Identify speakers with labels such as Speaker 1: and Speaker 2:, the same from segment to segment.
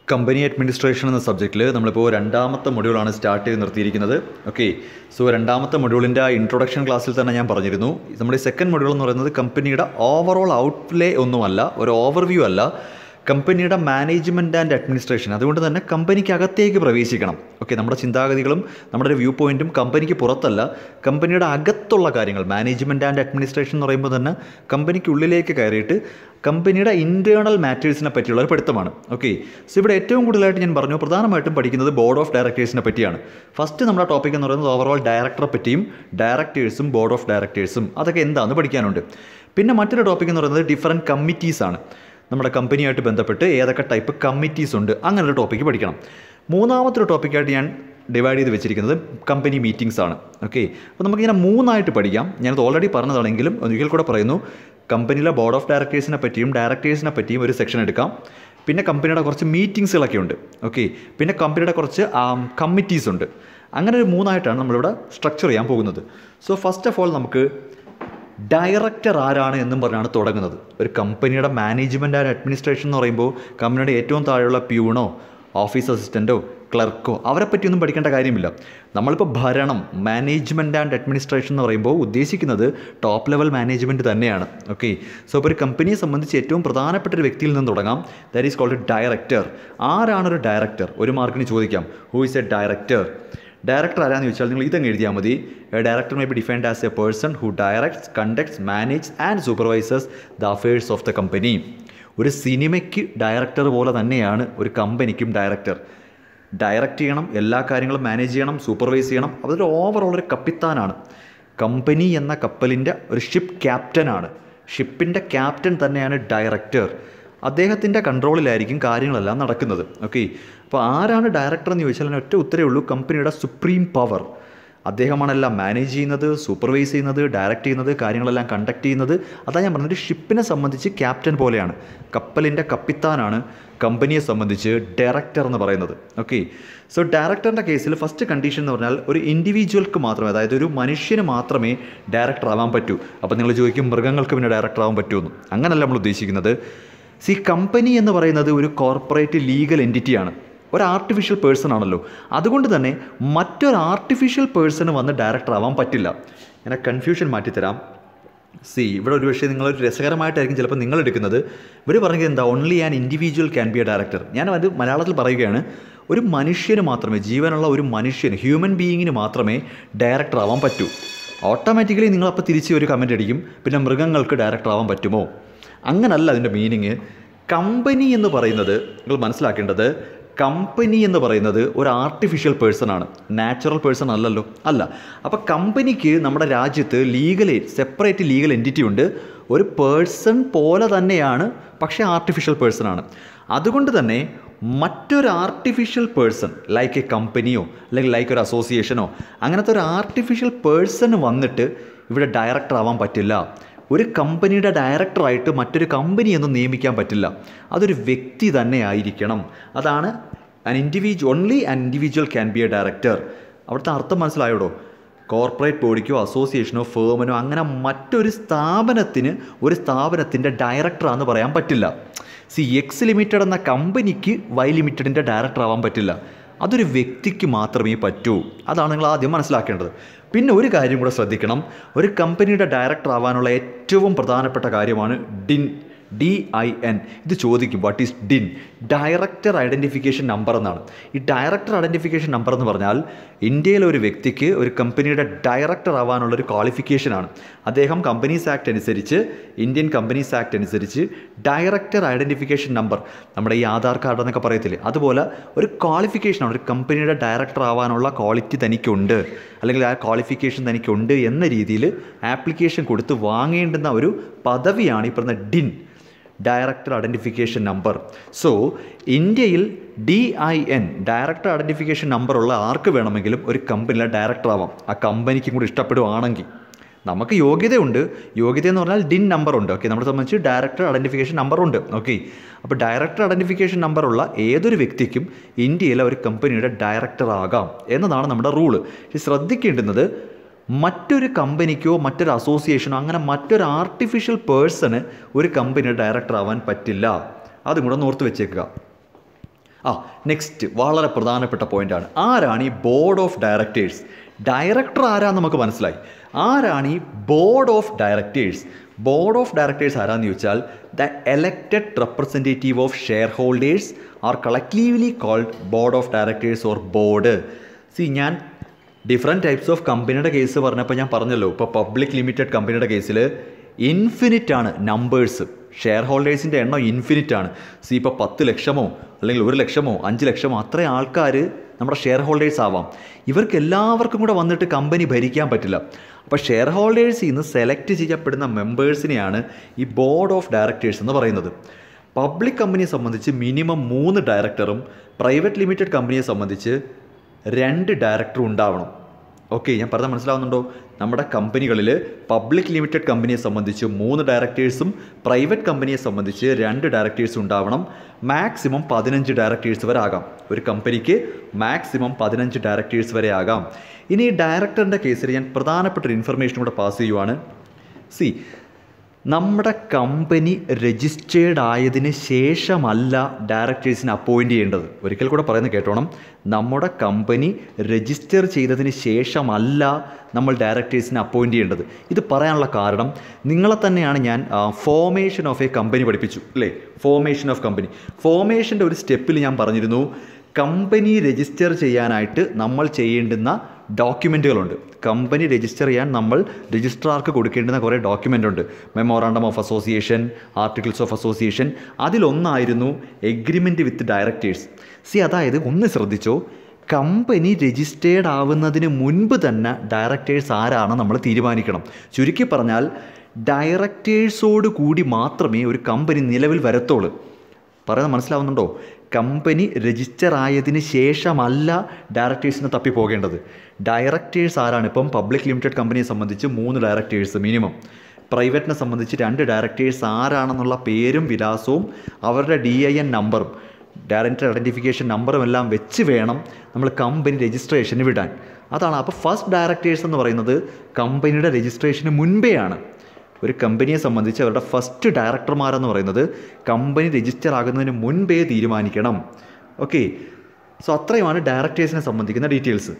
Speaker 1: company administration എന്ന സബ്ജക്റ്റിൽ നമ്മളിപ്പോൾ രണ്ടാമത്തെ മൊഡ്യൂളാണ് സ്റ്റാർട്ട് ചെയ്ത് നിർത്തിയിരിക്കുന്നത് ഓക്കെ സോ രണ്ടാമത്തെ മൊഡ്യൂളിൻ്റെ ആ ഇൻട്രൊഡക്ഷൻ ക്ലാസ്സിൽ തന്നെ ഞാൻ പറഞ്ഞിരുന്നു നമ്മുടെ സെക്കൻഡ് മൊഡ്യൂൾ എന്ന് പറയുന്നത് കമ്പനിയുടെ ഓവറോൾ ഔട്ട്ലേ ഒന്നുമല്ല ഒരു ഓവർവ്യൂ അല്ല കമ്പനിയുടെ മാനേജ്മെൻറ്റ് ആൻഡ് അഡ്മിനിസ്ട്രേഷൻ അതുകൊണ്ട് തന്നെ കമ്പനിക്ക് അകത്തേക്ക് പ്രവേശിക്കണം ഓക്കെ നമ്മുടെ ചിന്താഗതികളും നമ്മുടെ ഒരു വ്യൂ പോയിൻറ്റും കമ്പനിക്ക് പുറത്തല്ല കമ്പനിയുടെ അകത്തുള്ള കാര്യങ്ങൾ മാനേജ്മെൻറ്റ് ആൻഡ് അഡ്മിനിസ്ട്രേഷൻ എന്ന് പറയുമ്പോൾ തന്നെ കമ്പനിക്കുള്ളിലേക്ക് കയറിയിട്ട് കമ്പനിയുടെ ഇൻറ്റേർണൽ മാറ്റേഴ്സിനെ പറ്റിയുള്ള ഒരു പഠിത്തമാണ് ഓക്കെ സോ ഇവിടെ ഏറ്റവും കൂടുതലായിട്ട് ഞാൻ പറഞ്ഞു പ്രധാനമായിട്ടും പഠിക്കുന്നത് ബോർഡ് ഓഫ് ഡയറക്ടേഴ്സിനെ പറ്റിയാണ് ഫസ്റ്റ് നമ്മുടെ ടോപ്പിക് എന്ന് പറയുന്നത് ഓവറോൾ ഡയറക്ടറെ പറ്റിയും ഡയറക്ടേഴ്സും ബോർഡ് ഓഫ് ഡയറക്ടേഴ്സും അതൊക്കെ എന്താണെന്ന് പഠിക്കാനുണ്ട് പിന്നെ മറ്റൊരു ടോപ്പിക് എന്ന് പറയുന്നത് ഡിഫറൻറ്റ് കമ്മിറ്റീസാണ് നമ്മുടെ കമ്പനിയായിട്ട് ബന്ധപ്പെട്ട് ഏതൊക്കെ ടൈപ്പ് കമ്മിറ്റീസ് ഉണ്ട് അങ്ങനെ ഒരു ടോപ്പിക്ക് പഠിക്കണം മൂന്നാമത്തെ ഒരു ടോപ്പിക്കായിട്ട് ഞാൻ ഡിവൈഡ് ചെയ്ത് വെച്ചിരിക്കുന്നത് കമ്പനി മീറ്റിംഗ്സ് ആണ് ഓക്കെ അപ്പോൾ നമുക്കിങ്ങനെ മൂന്നായിട്ട് പഠിക്കാം ഞാനത് ഓൾറെഡി പറഞ്ഞതാണെങ്കിലും ഒരിക്കൽ കൂടെ പറയുന്നു കമ്പനിയിലെ ബോർഡ് ഓഫ് ഡയറക്ടേഴ്സിനെ പറ്റിയും ഡയറക്ടേഴ്സിനെ പറ്റിയും ഒരു സെക്ഷൻ എടുക്കാം പിന്നെ കമ്പനിയുടെ കുറച്ച് മീറ്റിംഗ്സുകളൊക്കെ ഉണ്ട് ഓക്കെ പിന്നെ കമ്പനിയുടെ കുറച്ച് കമ്മിറ്റീസ് ഉണ്ട് അങ്ങനെ ഒരു മൂന്നായിട്ടാണ് നമ്മളിവിടെ സ്ട്രക്ചർ ചെയ്യാൻ പോകുന്നത് സോ ഫസ്റ്റ് ഓഫ് ഓൾ നമുക്ക് ഡയറക്ടർ ആരാണ് എന്നും പറഞ്ഞാണ് തുടങ്ങുന്നത് ഒരു കമ്പനിയുടെ മാനേജ്മെൻറ്റ് ആൻഡ് അഡ്മിനിസ്ട്രേഷൻ എന്ന് പറയുമ്പോൾ കമ്പനിയുടെ ഏറ്റവും താഴെയുള്ള പ്യൂണോ ഓഫീസ് അസിസ്റ്റൻറ്റോ ക്ലർക്കോ അവരെ പറ്റിയൊന്നും പഠിക്കേണ്ട കാര്യമില്ല നമ്മളിപ്പോൾ ഭരണം മാനേജ്മെൻറ്റ് ആൻഡ് അഡ്മിനിസ്ട്രേഷൻ എന്ന് പറയുമ്പോൾ ഉദ്ദേശിക്കുന്നത് ടോപ്പ് ലെവൽ മാനേജ്മെൻറ്റ് തന്നെയാണ് ഓക്കെ സോ ഇപ്പോൾ ഒരു കമ്പനിയെ സംബന്ധിച്ച് ഏറ്റവും പ്രധാനപ്പെട്ട ഒരു വ്യക്തിയിൽ നിന്ന് തുടങ്ങാം ദാറ്റ് ഈസ് കോൾഡ് ഡയറക്ടർ ആരാണ് ഒരു ഡയറക്ടർ ഒരു മാർക്കിന് ചോദിക്കാം who is a director director ആരാന്ന് ചോദിച്ചാൽ നിങ്ങൾ ഇതങ്ങ് എഴുതിയാൽ മതി director may be defined as a person who directs conducts manage and supervises the affairs of the company ഒരു സിനിമയ്ക്ക് ഡയറക്ടർ പോലെ തന്നെയാണ് ഒരു കമ്പനിക്കും ഡയറക്ടർ ഡയറക്റ്റ് ചെയ്യണം എല്ലാ കാര്യങ്ങളും മാനേജ് ചെയ്യണം സൂപ്പർവൈസ് ചെയ്യണം അതൊരു ഓവറോൾ ഒരു കപ്പിത്താനാണ് കമ്പനി എന്ന കപ്പലിൻ്റെ ഒരു ഷിപ്പ് ക്യാപ്റ്റനാണ് ഷിപ്പിൻ്റെ ക്യാപ്റ്റൻ തന്നെയാണ് ഡയറക്ടർ അദ്ദേഹത്തിൻ്റെ കൺട്രോളിലായിരിക്കും കാര്യങ്ങളെല്ലാം നടക്കുന്നത് ഓക്കെ അപ്പോൾ ആരാണ് ഡയറക്ടർ എന്ന് ചോദിച്ചാൽ അതിന് ഒറ്റ ഉത്തരവേ ഉള്ളൂ കമ്പനിയുടെ സുപ്രീം പവർ അദ്ദേഹമാണ് എല്ലാം മാനേജ് ചെയ്യുന്നത് സൂപ്പർവൈസ് ചെയ്യുന്നത് ഡയറക്റ്റ് ചെയ്യുന്നത് കാര്യങ്ങളെല്ലാം കണ്ടക്ട് ചെയ്യുന്നത് അതാ ഞാൻ പറഞ്ഞത് ഷിപ്പിനെ സംബന്ധിച്ച് ക്യാപ്റ്റൻ പോലെയാണ് കപ്പലിൻ്റെ കപ്പിത്താനാണ് കമ്പനിയെ സംബന്ധിച്ച് ഡയറക്ടർ എന്ന് പറയുന്നത് ഓക്കെ സോ ഡയറക്ടറിൻ്റെ കേസിൽ ഫസ്റ്റ് കണ്ടീഷൻ എന്ന് പറഞ്ഞാൽ ഒരു ഇൻഡിവിജ്വൽക്ക് മാത്രമേ അതായത് ഒരു മനുഷ്യന് മാത്രമേ ഡയറക്ടർ ആവാൻ പറ്റൂ അപ്പോൾ നിങ്ങൾ ചോദിക്കും മൃഗങ്ങൾക്ക് പിന്നെ ഡയറക്ടർ ആവാൻ പറ്റുമെന്ന് അങ്ങനല്ല നമ്മൾ ഉദ്ദേശിക്കുന്നത് സി കമ്പനി എന്ന് പറയുന്നത് ഒരു കോർപ്പറേറ്റ് ലീഗൽ എൻറ്റിറ്റിയാണ് ഒരു ആർട്ടിഫിഷ്യൽ പേഴ്സൺ ആണല്ലോ അതുകൊണ്ട് തന്നെ മറ്റൊരു ആർട്ടിഫിഷ്യൽ പേഴ്സണ് വന്ന് ഡയറക്ടർ ആവാൻ പറ്റില്ല ഞാൻ കൺഫ്യൂഷൻ മാറ്റിത്തരാം സി ഇവിടെ ഒരു പക്ഷേ നിങ്ങളൊരു രസകരമായിട്ടായിരിക്കും ചിലപ്പോൾ നിങ്ങൾ എടുക്കുന്നത് ഇവർ പറഞ്ഞത് എന്താ only an individual can be a director ഞാൻ അത് മലയാളത്തിൽ പറയുകയാണ് ഒരു മനുഷ്യന് മാത്രമേ ജീവനുള്ള ഒരു മനുഷ്യന് ഹ്യൂമൻ ബീയിങ്ങിന് മാത്രമേ ഡയറക്ടർ ആവാൻ പറ്റൂ ഓട്ടോമാറ്റിക്കലി നിങ്ങളപ്പോൾ തിരിച്ച് ഒരു കമൻ്റ് അടിക്കും പിന്നെ മൃഗങ്ങൾക്ക് ഡയറക്ടർ ആവാൻ പറ്റുമോ അങ്ങനല്ല അതിൻ്റെ മീനിങ് കമ്പനി എന്ന് പറയുന്നത് നിങ്ങൾ മനസ്സിലാക്കേണ്ടത് കമ്പനി എന്ന് പറയുന്നത് ഒരു ആർട്ടിഫിഷ്യൽ പേഴ്സൺ ആണ് നാച്ചുറൽ പേഴ്സൺ അല്ലല്ലോ അല്ല അപ്പോൾ കമ്പനിക്ക് നമ്മുടെ രാജ്യത്ത് ലീഗൽ സെപ്പറേറ്റ് ലീഗൽ എൻറ്റിറ്റി ഉണ്ട് ഒരു പേഴ്സൺ പോലെ തന്നെയാണ് പക്ഷേ ആർട്ടിഫിഷ്യൽ പേഴ്സൺ ആണ് അതുകൊണ്ട് തന്നെ മറ്റൊരു ആർട്ടിഫിഷ്യൽ പേഴ്സൺ ലൈക്ക് എ കമ്പനിയോ അല്ലെങ്കിൽ ലൈക്ക് ഒരു അസോസിയേഷനോ അങ്ങനത്തെ ഒരു ആർട്ടിഫിഷ്യൽ പേഴ്സൺ വന്നിട്ട് ഇവിടെ ഡയറക്ടർ ആവാൻ പറ്റില്ല ഒരു കമ്പനിയുടെ ഡയറക്ടറായിട്ട് മറ്റൊരു കമ്പനിയൊന്നും നിയമിക്കാൻ പറ്റില്ല അതൊരു വ്യക്തി തന്നെ ആയിരിക്കണം അതാണ് an individual only an individual can be a director അവിടുത്തെ അർത്ഥം മനസ്സിലായോടോ കോർപ്പറേറ്റ് ബോഡിക്കോ അസോസിയേഷനോ ഫേമിനോ അങ്ങനെ മറ്റൊരു സ്ഥാപനത്തിന് ഒരു സ്ഥാപനത്തിൻ്റെ ഡയറക്ടറാന്ന് പറയാൻ പറ്റില്ല സി എക്സ് ലിമിറ്റഡ് എന്ന കമ്പനിക്ക് വൈ ലിമിറ്റഡിൻ്റെ ഡയറക്ടർ ആവാൻ പറ്റില്ല അതൊരു വ്യക്തിക്ക് മാത്രമേ പറ്റൂ അതാണ് നിങ്ങൾ ആദ്യം മനസ്സിലാക്കേണ്ടത് പിന്നെ ഒരു കാര്യം കൂടെ ശ്രദ്ധിക്കണം ഒരു കമ്പനിയുടെ ഡയറക്ടർ ആവാനുള്ള ഏറ്റവും പ്രധാനപ്പെട്ട കാര്യമാണ് ഡിൻ ഡി ഐ എൻ ഇത് ചോദിക്കും what is DIN director identification number എന്നാണ് ഈ ഡയറക്ടർ ഐഡൻറ്റിഫിക്കേഷൻ നമ്പർ എന്ന് പറഞ്ഞാൽ ഇന്ത്യയിലെ ഒരു വ്യക്തിക്ക് ഒരു കമ്പനിയുടെ ഡയറക്ടർ ആവാനുള്ള ഒരു ക്വാളിഫിക്കേഷനാണ് അദ്ദേഹം കമ്പനീസ് ആക്ട് അനുസരിച്ച് ഇന്ത്യൻ കമ്പനീസ് ആക്ട് അനുസരിച്ച് ഡയറക്ടർ ഐഡൻറ്റിഫിക്കേഷൻ നമ്പർ നമ്മുടെ ഈ ആധാർ കാർഡ് എന്നൊക്കെ പറയത്തില്ലേ അതുപോലെ ഒരു ക്വാളിഫിക്കേഷനാണ് ഒരു കമ്പനിയുടെ ഡയറക്ടർ ആവാനുള്ള ക്വാളിറ്റി തനിക്കുണ്ട് അല്ലെങ്കിൽ ആ ക്വാളിഫിക്കേഷൻ തനിക്കുണ്ട് എന്ന രീതിയിൽ ആപ്ലിക്കേഷൻ കൊടുത്ത് വാങ്ങേണ്ടുന്ന ഒരു പദവിയാണ് ഈ പറയുന്ന DIN director identification number so ഇന്ത്യയിൽ D I N director identification നമ്പറുള്ള ആർക്ക് വേണമെങ്കിലും ഒരു കമ്പനിയിലെ ഡയറക്ടർ ആവാം ആ കമ്പനിക്കും കൂടി ഇഷ്ടപ്പെടുവാണെങ്കിൽ നമുക്ക് യോഗ്യതയുണ്ട് യോഗ്യത എന്ന് പറഞ്ഞാൽ ഡിൻ നമ്പർ ഉണ്ട് ഓക്കെ നമ്മളെ സംബന്ധിച്ച് ഡയറക്ടർ ഐഡൻറ്റിഫിക്കേഷൻ നമ്പർ ഉണ്ട് ഓക്കെ അപ്പോൾ ഡയറക്ടർ ഐഡൻറ്റിഫിക്കേഷൻ നമ്പറുള്ള ഏതൊരു വ്യക്തിക്കും ഇന്ത്യയിലെ ഒരു കമ്പനിയുടെ ഡയറക്ടർ ആകാം എന്നതാണ് നമ്മുടെ റൂള് ശ്രദ്ധിക്കേണ്ടുന്നത് മറ്റൊരു കമ്പനിക്കോ മറ്റൊരു അസോസിയേഷനോ അങ്ങനെ മറ്റൊരു ആർട്ടിഫിഷ്യൽ പേഴ്സണ് ഒരു കമ്പനിയുടെ ഡയറക്ടർ ആവാൻ പറ്റില്ല അതും കൂടെ ഒന്ന് ഓർത്ത് വെച്ചേക്കുക ആ നെക്സ്റ്റ് വളരെ പ്രധാനപ്പെട്ട പോയിന്റാണ് ആരാണ് ഈ ബോർഡ് ഓഫ് ഡയറക്ടേഴ്സ് ഡയറക്ടർ ആരാന്ന് നമുക്ക് മനസ്സിലായി ആരാണ് ഈ board of directors board of directors ആരാന്ന് ചോദിച്ചാൽ the elected representative of share holders are collectively called board of directors or board see ഞാൻ ഡിഫറെൻറ്റ് ടൈപ്സ് ഓഫ് കമ്പനിയുടെ കേസ് പറഞ്ഞപ്പോൾ ഞാൻ പറഞ്ഞല്ലോ ഇപ്പോൾ പബ്ലിക് ലിമിറ്റഡ് കമ്പനിയുടെ കേസിൽ ഇൻഫിനിറ്റ് ആണ് നമ്പേഴ്സ് ഷെയർ ഹോൾഡേഴ്സിൻ്റെ എണ്ണം ഇൻഫിനിറ്റ് ആണ് സി ഇപ്പോൾ പത്ത് ലക്ഷമോ അല്ലെങ്കിൽ ഒരു ലക്ഷമോ അഞ്ച് ലക്ഷമോ അത്രയും ആൾക്കാർ നമ്മുടെ ഷെയർ ഹോൾഡേഴ്സ് ആവാം ഇവർക്ക് എല്ലാവർക്കും കൂടെ വന്നിട്ട് കമ്പനി ഭരിക്കാൻ പറ്റില്ല അപ്പോൾ ഷെയർ ഹോൾഡേഴ്സിൽ നിന്ന് സെലക്ട് ചെയ്യപ്പെടുന്ന മെമ്പേഴ്സിനെയാണ് ഈ ബോർഡ് ഓഫ് ഡയറക്ടേഴ്സ് എന്ന് പറയുന്നത് പബ്ലിക് കമ്പനിയെ സംബന്ധിച്ച് മിനിമം മൂന്ന് ഡയറക്ടറും പ്രൈവറ്റ് ലിമിറ്റഡ് കമ്പനിയെ സംബന്ധിച്ച് രണ്ട് ഡയറക്ടറും ഉണ്ടാവണം ഓക്കെ ഞാൻ പറഞ്ഞാൽ മനസ്സിലാവുന്നുണ്ടോ നമ്മുടെ കമ്പനികളിൽ പബ്ലിക് ലിമിറ്റഡ് കമ്പനിയെ സംബന്ധിച്ച് മൂന്ന് ഡയറക്ടേഴ്സും പ്രൈവറ്റ് കമ്പനിയെ സംബന്ധിച്ച് രണ്ട് ഡയറക്ടേഴ്സും ഉണ്ടാവണം മാക്സിമം പതിനഞ്ച് ഡയറക്ടേഴ്സ് വരെ ആകാം ഒരു കമ്പനിക്ക് മാക്സിമം പതിനഞ്ച് ഡയറക്ടേഴ്സ് വരെ ആകാം ഇനി ഈ ഡയറക്ടറിൻ്റെ കേസിൽ ഞാൻ പ്രധാനപ്പെട്ട ഒരു ഇൻഫർമേഷൻ കൂടെ പാസ് ചെയ്യുവാണ് സി നമ്മുടെ കമ്പനി രജിസ്റ്റേർഡ് ആയതിന് ശേഷമല്ല ഡയറക്ടേഴ്സിനെ അപ്പോയിൻ്റ് ചെയ്യേണ്ടത് ഒരിക്കൽ കൂടെ പറയുന്നത് കേട്ടോണം നമ്മുടെ കമ്പനി രജിസ്റ്റർ ചെയ്തതിന് ശേഷമല്ല നമ്മൾ ഡയറക്ടേഴ്സിനെ അപ്പോയിൻ്റ് ചെയ്യേണ്ടത് ഇത് പറയാനുള്ള കാരണം നിങ്ങളെ തന്നെയാണ് ഞാൻ ഫോമേഷൻ ഓഫ് എ കമ്പനി പഠിപ്പിച്ചു അല്ലേ ഫോമേഷൻ ഓഫ് കമ്പനി ഫോമേഷൻ്റെ ഒരു സ്റ്റെപ്പിൽ ഞാൻ പറഞ്ഞിരുന്നു കമ്പനി രജിസ്റ്റർ ചെയ്യാനായിട്ട് നമ്മൾ ചെയ്യേണ്ടുന്ന ഡോക്യുമെൻറ്റുകളുണ്ട് കമ്പനി രജിസ്റ്റർ ചെയ്യാൻ നമ്മൾ രജിസ്ട്രാർക്ക് കൊടുക്കേണ്ടുന്ന കുറേ ഡോക്യുമെൻ്റ് ഉണ്ട് memorandum of association articles of association അതിലൊന്നായിരുന്നു എഗ്രിമെൻറ്റ് വിത്ത് ഡയറക്ടേഴ്സ് സി അതായത് ഒന്ന് ശ്രദ്ധിച്ചോ കമ്പനി രജിസ്റ്റേർഡ് ആവുന്നതിന് മുൻപ് തന്നെ ഡയറക്ടേഴ്സ് ആരാണ് നമ്മൾ തീരുമാനിക്കണം ചുരുക്കി പറഞ്ഞാൽ ഡയറക്ടേഴ്സോട് കൂടി മാത്രമേ ഒരു കമ്പനി നിലവിൽ വരത്തുള്ളൂ പറയുന്നത് മനസ്സിലാവുന്നുണ്ടോ കമ്പനി രജിസ്റ്റർ ആയതിന് ശേഷമല്ല ഡയറക്ടേഴ്സിനെ തപ്പി പോകേണ്ടത് ഡയറക്ടേഴ്സ് ആരാണ് ഇപ്പം പബ്ലിക് ലിമിറ്റഡ് കമ്പനിയെ സംബന്ധിച്ച് മൂന്ന് ഡയറക്ടേഴ്സ് മിനിമം പ്രൈവറ്റിനെ സംബന്ധിച്ച് രണ്ട് ഡയറക്ടേഴ്സ് ആരാണെന്നുള്ള പേരും വിലാസവും അവരുടെ ഡി ഐ എൻ നമ്പറും ഡയറക്ടർ ഐഡൻറ്റിഫിക്കേഷൻ നമ്പറും എല്ലാം വെച്ച് വേണം നമ്മൾ കമ്പനി രജിസ്ട്രേഷന് വിടാൻ അതാണ് അപ്പോൾ ഫസ്റ്റ് ഡയറക്ടേഴ്സ് എന്ന് പറയുന്നത് കമ്പനിയുടെ രജിസ്ട്രേഷന് മുൻപേയാണ് ഒരു കമ്പനിയെ സംബന്ധിച്ച് അവരുടെ ഫസ്റ്റ് ഡയറക്ടർമാരെന്ന് പറയുന്നത് കമ്പനി രജിസ്റ്റർ ആകുന്നതിന് മുൻപേ തീരുമാനിക്കണം ഓക്കെ സോ അത്രയുമാണ് ഡയറക്ടേഴ്സിനെ സംബന്ധിക്കുന്ന ഡീറ്റെയിൽസ്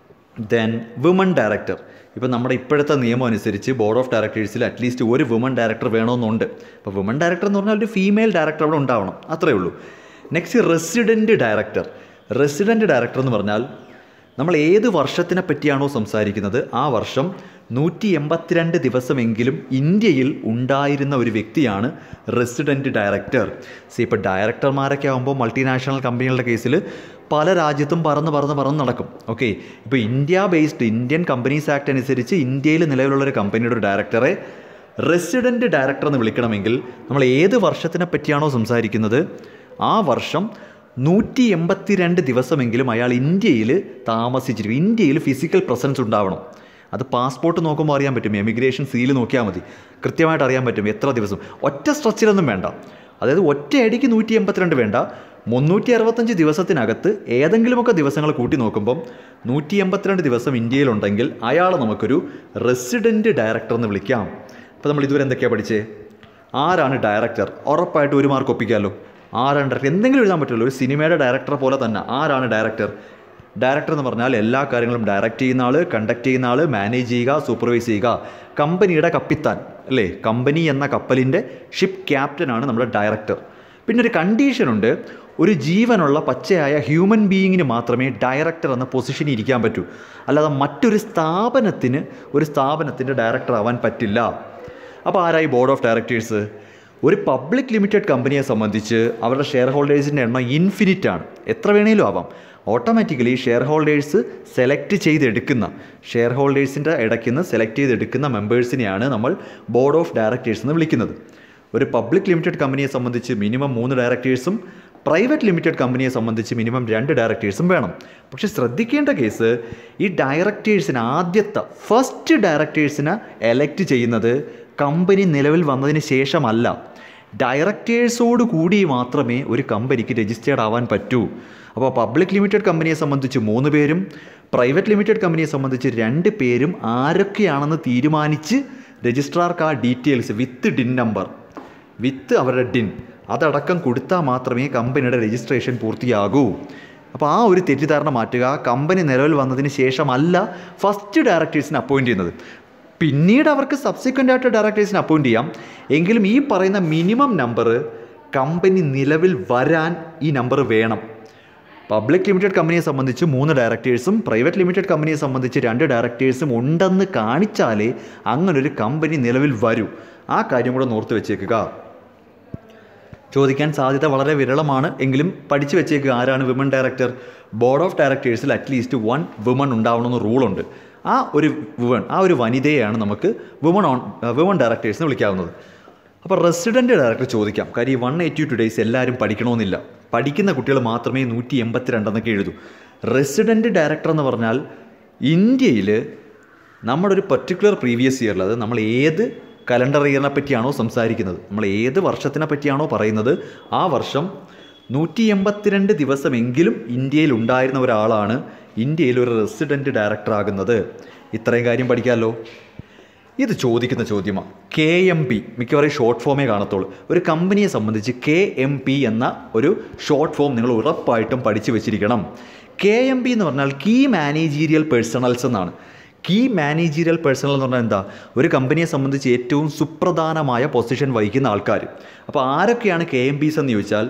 Speaker 1: ദെൻ വുമൺ ഡയറക്ടർ ഇപ്പോൾ നമ്മുടെ ഇപ്പോഴത്തെ നിയമം അനുസരിച്ച് ബോർഡ് ഓഫ് ഡയറക്ടേഴ്സിൽ അറ്റ്ലീസ്റ്റ് ഒരു വുമൺ ഡയറക്ടർ വേണമെന്നുണ്ട് അപ്പോൾ വുമൺ ഡയറക്ടർ എന്ന് പറഞ്ഞാൽ ഒരു ഫീമെയിൽ ഡയറക്ടർ അവിടെ ഉണ്ടാവണം അത്രയേ ഉള്ളൂ next resident director resident director എന്ന് പറഞ്ഞാൽ നമ്മൾ ഏത് വർഷത്തിനെ പറ്റിയാണോ സംസാരിക്കുന്നത് ആ വർഷം നൂറ്റി എൺപത്തിരണ്ട് ദിവസമെങ്കിലും ഇന്ത്യയിൽ ഉണ്ടായിരുന്ന ഒരു വ്യക്തിയാണ് റെസിഡൻറ്റ് ഡയറക്ടർ സി ഇപ്പോൾ ഡയറക്ടർമാരൊക്കെ ആകുമ്പോൾ മൾട്ടിനാഷണൽ കമ്പനികളുടെ കേസിൽ പല രാജ്യത്തും പറന്ന് പറന്ന് പറന്ന് നടക്കും ഓക്കെ ഇപ്പോൾ India based Indian companies act അനുസരിച്ച് ഇന്ത്യയിൽ നിലവിലുള്ള ഒരു കമ്പനിയുടെ ഒരു ഡയറക്ടറെ റെസിഡൻറ്റ് ഡയറക്ടർ എന്ന് വിളിക്കണമെങ്കിൽ നമ്മൾ ഏത് വർഷത്തിനെ പറ്റിയാണോ സംസാരിക്കുന്നത് ആ വർഷം നൂറ്റി എൺപത്തിരണ്ട് ദിവസമെങ്കിലും അയാൾ ഇന്ത്യയിൽ താമസിച്ചിരിക്കും ഇന്ത്യയിൽ ഫിസിക്കൽ പ്രസൻസ് ഉണ്ടാവണം അത് പാസ്പോർട്ട് നോക്കുമ്പോൾ അറിയാൻ പറ്റും എമിഗ്രേഷൻ സീൽ നോക്കിയാൽ മതി കൃത്യമായിട്ട് അറിയാൻ പറ്റും എത്ര ദിവസം ഒറ്റ സ്ട്രക്ചറൊന്നും വേണ്ട അതായത് ഒറ്റയടിക്ക് നൂറ്റി എൺപത്തിരണ്ട് വേണ്ട മുന്നൂറ്റി അറുപത്തഞ്ച് ദിവസത്തിനകത്ത് ഏതെങ്കിലുമൊക്കെ ദിവസങ്ങൾ കൂട്ടി നോക്കുമ്പം നൂറ്റി എൺപത്തിരണ്ട് ദിവസം ഇന്ത്യയിലുണ്ടെങ്കിൽ അയാളെ നമുക്കൊരു റെസിഡൻറ്റ് ഡയറക്ടർ എന്ന് വിളിക്കാം അപ്പോൾ നമ്മൾ ഇതുവരെ എന്തൊക്കെയാണ് പഠിച്ചേ ആരാണ് ഡയറക്ടർ ഉറപ്പായിട്ട് ഒരു മാർക്ക് ഒപ്പിക്കാമല്ലോ ആരാണ് ഡയറക്ടർ എന്തെങ്കിലും എഴുതാൻ പറ്റുമല്ലോ ഒരു സിനിമയുടെ ഡയറക്ടർ പോലെ തന്നെ ആരാണ് ഡയറക്ടർ ഡയറക്ടർ എന്ന് പറഞ്ഞാൽ എല്ലാ കാര്യങ്ങളും ഡയറക്റ്റ് ചെയ്യുന്ന ആൾ കണ്ടക്ട് ചെയ്യുന്ന ആൾ മാനേജ് ചെയ്യുക സൂപ്പർവൈസ് ചെയ്യുക കമ്പനിയുടെ കപ്പിത്താൻ അല്ലേ കമ്പനി എന്ന കപ്പലിൻ്റെ ഷിപ്പ് ക്യാപ്റ്റനാണ് നമ്മുടെ ഡയറക്ടർ പിന്നെ ഒരു കണ്ടീഷനുണ്ട് ഒരു ജീവനുള്ള പച്ചയായ ഹ്യൂമൻ ബീയിങ്ങിന് മാത്രമേ ഡയറക്ടർ എന്ന പൊസിഷനിൽ ഇരിക്കാൻ പറ്റൂ അല്ലാതെ മറ്റൊരു സ്ഥാപനത്തിന് ഒരു സ്ഥാപനത്തിൻ്റെ ഡയറക്ടർ ആവാൻ പറ്റില്ല അപ്പോൾ ആരായി ബോർഡ് ഓഫ് ഡയറക്ടേഴ്സ് ഒരു പബ്ലിക് ലിമിറ്റഡ് കമ്പനിയെ സംബന്ധിച്ച് അവരുടെ ഷെയർ ഹോൾഡേഴ്സിൻ്റെ എണ്ണം ഇൻഫിനിറ്റ് ആണ് എത്ര വേണേലും ആവാം ഓട്ടോമാറ്റിക്കലി ഷെയർ ഹോൾഡേഴ്സ് സെലക്ട് ചെയ്തെടുക്കുന്ന ഷെയർ ഹോൾഡേഴ്സിൻ്റെ ഇടയ്ക്ക് നിന്ന് സെലക്ട് ചെയ്തെടുക്കുന്ന മെമ്പേഴ്സിനെയാണ് നമ്മൾ ബോർഡ് ഓഫ് ഡയറക്ടേഴ്സ് എന്ന് വിളിക്കുന്നത് ഒരു പബ്ലിക് ലിമിറ്റഡ് കമ്പനിയെ സംബന്ധിച്ച് മിനിമം മൂന്ന് ഡയറക്ടേഴ്സും പ്രൈവറ്റ് ലിമിറ്റഡ് കമ്പനിയെ സംബന്ധിച്ച് മിനിമം രണ്ട് ഡയറക്ടേഴ്സും വേണം പക്ഷേ ശ്രദ്ധിക്കേണ്ട കേസ് ഈ ഡയറക്ടേഴ്സിന് ആദ്യത്തെ ഫസ്റ്റ് ഡയറക്ടേഴ്സിനെ എലക്ട് ചെയ്യുന്നത് കമ്പനി നിലവിൽ വന്നതിന് ശേഷമല്ല ഡയറക്ടേഴ്സോട് കൂടി മാത്രമേ ഒരു കമ്പനിക്ക് രജിസ്റ്റേർഡ് ആവാൻ പറ്റൂ അപ്പോൾ പബ്ലിക് ലിമിറ്റഡ് കമ്പനിയെ സംബന്ധിച്ച് മൂന്ന് പേരും പ്രൈവറ്റ് ലിമിറ്റഡ് കമ്പനിയെ സംബന്ധിച്ച് രണ്ട് പേരും ആരൊക്കെയാണെന്ന് തീരുമാനിച്ച് രജിസ്ട്രാർക്ക് ആ details with DIN number with അവരുടെ ഡിൻ അതടക്കം കൊടുത്താൽ മാത്രമേ കമ്പനിയുടെ രജിസ്ട്രേഷൻ പൂർത്തിയാകൂ അപ്പോൾ ആ ഒരു തെറ്റിദ്ധാരണ മാറ്റുക കമ്പനി നിലവിൽ വന്നതിന് ശേഷമല്ല ഫസ്റ്റ് ഡയറക്ടേഴ്സിനെ അപ്പോയിൻറ്റ് ചെയ്യുന്നത് പിന്നീട് അവർക്ക് സബ്സിക്വൻ്റ് ആയിട്ട് ഡയറക്ടേഴ്സിനെ അപ്പോയിൻറ്റ് ചെയ്യാം എങ്കിലും ഈ പറയുന്ന മിനിമം നമ്പർ കമ്പനി നിലവിൽ വരാൻ ഈ നമ്പർ വേണം പബ്ലിക് ലിമിറ്റഡ് കമ്പനിയെ സംബന്ധിച്ച് മൂന്ന് ഡയറക്ടേഴ്സും പ്രൈവറ്റ് ലിമിറ്റഡ് കമ്പനിയെ സംബന്ധിച്ച് രണ്ട് ഡയറക്ടേഴ്സും ഉണ്ടെന്ന് കാണിച്ചാലേ അങ്ങനൊരു കമ്പനി നിലവിൽ വരൂ ആ കാര്യം കൂടെ ഓർത്ത് വെച്ചേക്കുക ചോദിക്കാൻ സാധ്യത വളരെ വിരളമാണ് എങ്കിലും പഠിച്ചു വെച്ചേക്കുക ആരാണ് വിമൻ ഡയറക്ടർ ബോർഡ് ഓഫ് ഡയറക്ടേഴ്സിൽ അറ്റ്ലീസ്റ്റ് വൺ വിമൺ ഉണ്ടാവണമെന്ന് റൂളുണ്ട് ആ ഒരു വിമൺ ആ ഒരു വനിതയെയാണ് നമുക്ക് വിമൺ ഓൺ വിമൺ ഡയറക്ടേഴ്സിന് വിളിക്കാവുന്നത് അപ്പോൾ റെസിഡൻറ്റ് ഡയറക്ടർ ചോദിക്കാം കാര്യം ഈ വൺ എയ്റ്റി ടു ഡേയ്സ് എല്ലാവരും പഠിക്കണമെന്നില്ല പഠിക്കുന്ന കുട്ടികൾ മാത്രമേ നൂറ്റി എൺപത്തിരണ്ടെന്നൊക്കെ എഴുതൂ റെസിഡൻറ്റ് ഡയറക്ടർ എന്ന് പറഞ്ഞാൽ ഇന്ത്യയിൽ നമ്മുടെ ഒരു പർട്ടിക്കുലർ പ്രീവിയസ് ഇയറിൽ അത് നമ്മൾ ഏത് കലണ്ടർ ഇയറിനെ പറ്റിയാണോ സംസാരിക്കുന്നത് നമ്മൾ ഏത് വർഷത്തിനെ പറ്റിയാണോ പറയുന്നത് ആ വർഷം നൂറ്റി എൺപത്തിരണ്ട് ദിവസമെങ്കിലും ഇന്ത്യയിൽ ഉണ്ടായിരുന്ന ഒരാളാണ് ഇന്ത്യയിൽ ഒരു റെസിഡൻറ്റ് ഡയറക്ടർ ആകുന്നത് ഇത്രയും കാര്യം പഠിക്കാമല്ലോ ഇത് ചോദിക്കുന്ന ചോദ്യമാണ് കെ എം പി മിക്കവാറും ഷോർട്ട് ഫോമേ കാണത്തുള്ളൂ ഒരു കമ്പനിയെ സംബന്ധിച്ച് കെ എം പി എന്ന ഒരു ഷോർട്ട് ഫോം നിങ്ങൾ ഉറപ്പായിട്ടും പഠിച്ചു വെച്ചിരിക്കണം കെ എം പി എന്ന് പറഞ്ഞാൽ കീ മാനേജീരിയൽ പേഴ്സണൽസ് എന്നാണ് കീ മാനേജീരിയൽ പേഴ്സണൽ എന്ന് പറഞ്ഞാൽ എന്താ ഒരു കമ്പനിയെ സംബന്ധിച്ച് ഏറ്റവും സുപ്രധാനമായ പൊസിഷൻ വഹിക്കുന്ന ആൾക്കാർ അപ്പോൾ ആരൊക്കെയാണ് കെ എം പീസ് എന്ന് ചോദിച്ചാൽ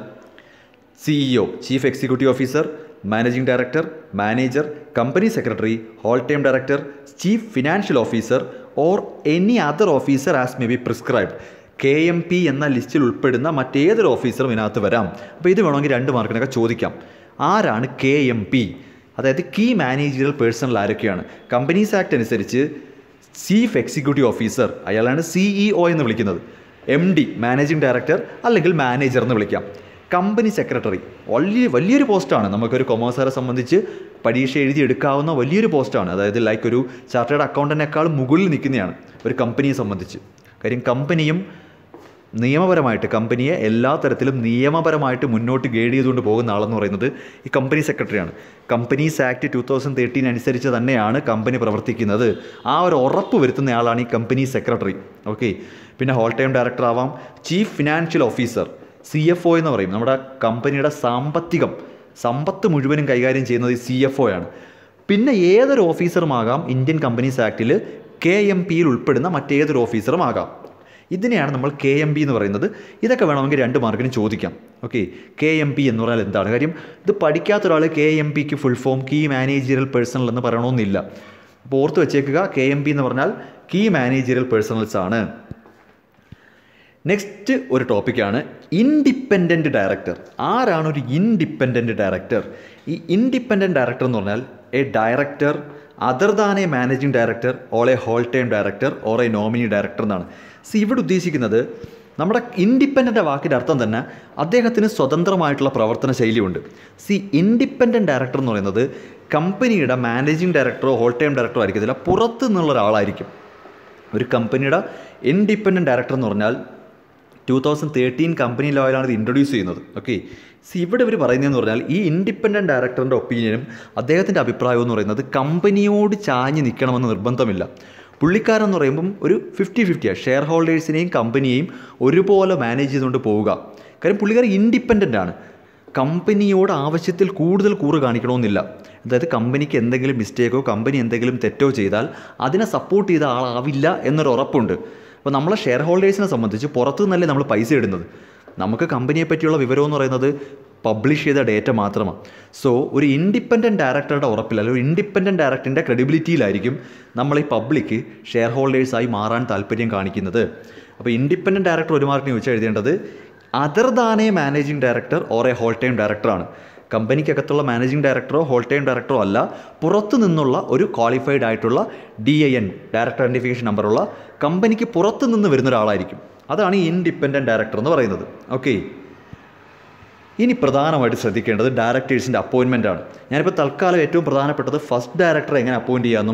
Speaker 1: CEO chief executive officer managing director manager company secretary whole time director chief financial officer or any other officer as may be prescribed K M P എന്ന ലിസ്റ്റിൽ ഉൾപ്പെടുന്ന മറ്റേതൊരു ഓഫീസറും ഇതിനകത്ത് വരാം അപ്പോൾ ഇത് വേണമെങ്കിൽ രണ്ട് മാർക്കിനൊക്കെ ചോദിക്കാം ആരാണ് കെ എം പി അതായത് കീ മാനേജറിയൽ പേഴ്സണൽ ആരൊക്കെയാണ് കമ്പനീസ് ആക്ട് അനുസരിച്ച് ചീഫ് എക്സിക്യൂട്ടീവ് ഓഫീസർ അയാളാണ് സിഇഒ എന്ന് വിളിക്കുന്നത് എം ഡി മാനേജിംഗ് ഡയറക്ടർ അല്ലെങ്കിൽ മാനേജർ എന്ന് വിളിക്കാം കമ്പനി സെക്രട്ടറി വലിയ വലിയൊരു പോസ്റ്റാണ് നമുക്കൊരു കൊമേഴ്സുകാരെ സംബന്ധിച്ച് പരീക്ഷ എഴുതി എടുക്കാവുന്ന വലിയൊരു പോസ്റ്റാണ് അതായത് ലൈക്ക് ഒരു ചാർട്ടേഡ് അക്കൗണ്ടൻറ്റിനേക്കാൾ മുകളിൽ നിൽക്കുന്നതാണ് ഒരു കമ്പനിയെ സംബന്ധിച്ച് കാര്യം കമ്പനിയും നിയമപരമായിട്ട് കമ്പനിയെ എല്ലാ തരത്തിലും നിയമപരമായിട്ട് മുന്നോട്ട് ഗൈഡ് ചെയ്തുകൊണ്ട് പോകുന്ന ആളെന്ന് പറയുന്നത് ഈ കമ്പനി സെക്രട്ടറിയാണ് companies act two thousand thirteen അനുസരിച്ച് തന്നെയാണ് കമ്പനി പ്രവർത്തിക്കുന്നത് ആ ഒരു ഉറപ്പ് വരുത്തുന്ന ആളാണ് ഈ കമ്പനി സെക്രട്ടറി ഓക്കെ പിന്നെ ഹോൾ ടൈം ഡയറക്ടർ ആവാം chief financial officer C F O എന്ന് പറയും നമ്മുടെ കമ്പനിയുടെ സാമ്പത്തികം സമ്പത്ത് മുഴുവനും കൈകാര്യം ചെയ്യുന്നത് സി എഫ് ഒ ആണ് പിന്നെ ഏതൊരു ഓഫീസറുമാകാം ഇന്ത്യൻ കമ്പനീസ് ആക്ടിൽ കെ എം പിയിൽ ഉൾപ്പെടുന്ന മറ്റേതൊരു ഓഫീസറും ആകാം ഇതിനെയാണ് നമ്മൾ കെ എം പി എന്ന് പറയുന്നത് ഇതൊക്കെ വേണമെങ്കിൽ രണ്ട് മാർക്കിന് ചോദിക്കാം ഓക്കെ കെ എം പി എന്ന് പറഞ്ഞാൽ എന്താണ് കാര്യം ഇത് പഠിക്കാത്ത ഒരാൾ കെ എം പിക്ക് full form key managerial personnel എന്ന് പറയണമെന്നില്ല അപ്പോൾ ഓർത്ത് വെച്ചേക്കുക കെ എം പി എന്ന് പറഞ്ഞാൽ കീ മാനേജറിയൽ പേഴ്സണൽസ് ആണ് നെക്സ്റ്റ് ഒരു ടോപ്പിക്കാണ് ഇൻഡിപെൻഡൻറ്റ് ഡയറക്ടർ ആരാണ് ഒരു ഇൻഡിപെൻഡൻറ്റ് ഡയറക്ടർ ഈ ഇൻഡിപെൻഡൻറ്റ് ഡയറക്ടർ എന്ന് പറഞ്ഞാൽ a director other than a managing director or a whole time director or a nominee director എന്നാണ് സി ഇവിടെ ഉദ്ദേശിക്കുന്നത് നമ്മുടെ ഇൻഡിപെൻഡൻ്റ് വാക്കിൻ്റെ അർത്ഥം തന്നെ അദ്ദേഹത്തിന് സ്വതന്ത്രമായിട്ടുള്ള പ്രവർത്തന ശൈലിയുണ്ട് സി ഇൻഡിപെൻഡൻറ്റ് ഡയറക്ടർ എന്ന് പറയുന്നത് കമ്പനിയുടെ മാനേജിംഗ് ഡയറക്ടറോ ഹോൾ ടൈം ഡയറക്ടറോ ആയിരിക്കത്തില്ല പുറത്തു നിന്നുള്ള ഒരാളായിരിക്കും ഒരു കമ്പനിയുടെ ഇൻഡിപെൻഡൻറ്റ് ഡയറക്ടർ എന്ന് പറഞ്ഞാൽ ടു തൗസൻഡ് തേർട്ടീൻ കമ്പനി ലോയിലാണ് ഇത് ഇൻട്രൊഡ്യൂസ് ചെയ്യുന്നത് ഓക്കെ സി ഇവിടെ ഇവർ പറയുന്നതെന്ന് പറഞ്ഞാൽ ഈ ഇൻഡിപെൻഡൻറ്റ് ഡയറക്ടറിൻ്റെ ഒപ്പീനിയനും അദ്ദേഹത്തിൻ്റെ അഭിപ്രായവും എന്ന് പറയുന്നത് കമ്പനിയോട് ചാഞ്ഞ് നിൽക്കണമെന്ന് നിർബന്ധമില്ല പുള്ളിക്കാരൻ എന്ന് പറയുമ്പം ഒരു ഫിഫ്റ്റി ഫിഫ്റ്റിയാണ് ഷെയർ ഹോൾഡേഴ്സിനെയും കമ്പനിയെയും ഒരുപോലെ മാനേജ് ചെയ്തുകൊണ്ട് പോവുക കാര്യം പുള്ളിക്കാരൻ ഇൻഡിപെൻഡൻ്റ് ആണ് കമ്പനിയോട് ആവശ്യത്തിൽ കൂടുതൽ കൂറ് കാണിക്കണമെന്നില്ല അതായത് കമ്പനിക്ക് എന്തെങ്കിലും മിസ്റ്റേക്കോ കമ്പനി എന്തെങ്കിലും തെറ്റോ ചെയ്താൽ അതിനെ സപ്പോർട്ട് ചെയ്ത ആളാവില്ല എന്നൊരു ഉറപ്പുണ്ട് അപ്പോൾ നമ്മളെ ഷെയർ ഹോൾഡേഴ്സിനെ സംബന്ധിച്ച് പുറത്തു നിന്നല്ലേ നമ്മൾ പൈസ ഇടുന്നത് നമുക്ക് കമ്പനിയെ പറ്റിയുള്ള വിവരം എന്ന് പറയുന്നത് പബ്ലിഷ് ചെയ്ത ഡേറ്റ മാത്രമാണ് സോ ഒരു ഇൻഡിപെൻഡൻറ്റ് ഡയറക്ടറുടെ ഉറപ്പിൽ അല്ലെങ്കിൽ ഒരു ഇൻഡിപെൻഡൻറ്റ് ഡയറക്ടറിൻ്റെ ക്രെഡിബിലിറ്റിയിലായിരിക്കും നമ്മൾ ഈ പബ്ലിക് ഷെയർ ഹോൾഡേഴ്സായി മാറാൻ താല്പര്യം കാണിക്കുന്നത് അപ്പോൾ ഇൻഡിപെൻഡൻറ്റ് ഡയറക്ടർ ഒരു മാർക്കിന് ചോദിച്ചാൽ എഴുതേണ്ടത് other than a managing director or a whole time ഡയറക്ടറാണ് കമ്പനിക്കകത്തുള്ള മാനേജിംഗ് ഡയറക്ടറോ ഹോൾ ടൈം ഡയറക്ടറോ അല്ല പുറത്തു നിന്നുള്ള ഒരു ക്വാളിഫൈഡ് ആയിട്ടുള്ള D I N director identification നമ്പറുള്ള കമ്പനിക്ക് പുറത്തു നിന്ന് വരുന്ന ഒരാളായിരിക്കും അതാണ് ഈ ഇൻഡിപെൻഡൻറ്റ് ഡയറക്ടർ എന്ന് പറയുന്നത് ഓക്കെ ഇനി പ്രധാനമായിട്ട് ശ്രദ്ധിക്കേണ്ടത് ഡയറക്ടേഴ്സിൻ്റെ അപ്പോയിൻമെൻ്റ് ആണ് ഞാനിപ്പോൾ തൽക്കാലം ഏറ്റവും പ്രധാനപ്പെട്ടത് ഫസ്റ്റ് ഡയറക്ടറെ എങ്ങനെ അപ്പോയിൻറ്റ് ചെയ്യാമെന്നും